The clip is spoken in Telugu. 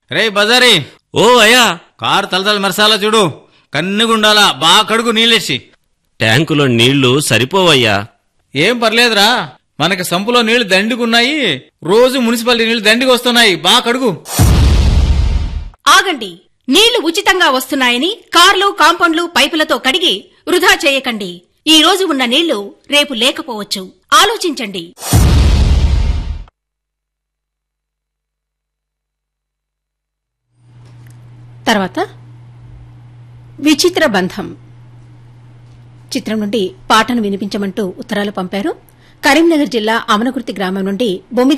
రే బజారీ ఓ అయ్యా కారు తలతల మెరసాలా చూడు కన్నుగుండాలా బాగా కడుగు నీళ్ళేసి ట్యాంకులో నీళ్లు సరిపోవయ్యా ఏం పర్లేదురా మనకి సంపులో నీళ్లు దండిగున్నాయి రోజు మున్సిపాలిటీ నీళ్లు దండికి వస్తున్నాయి బాగా కడుగు ఆగండి నీళ్లు ఉచితంగా వస్తున్నాయని కార్లు కాంపౌండ్లు పైపులతో కడిగి వృధా చేయకండి ఈ రోజు ఉన్న నీళ్లు రేపు లేకపోవచ్చు ఆలోచించండి తర్వాత విచిత్ర బంధం చిత్రం నుండి పాటను వినిపించమంటూ ఉత్తరాలు పంపారు కరీంనగర్ జిల్లా అమనకుర్తి గ్రామం నుండి బొమ్మిది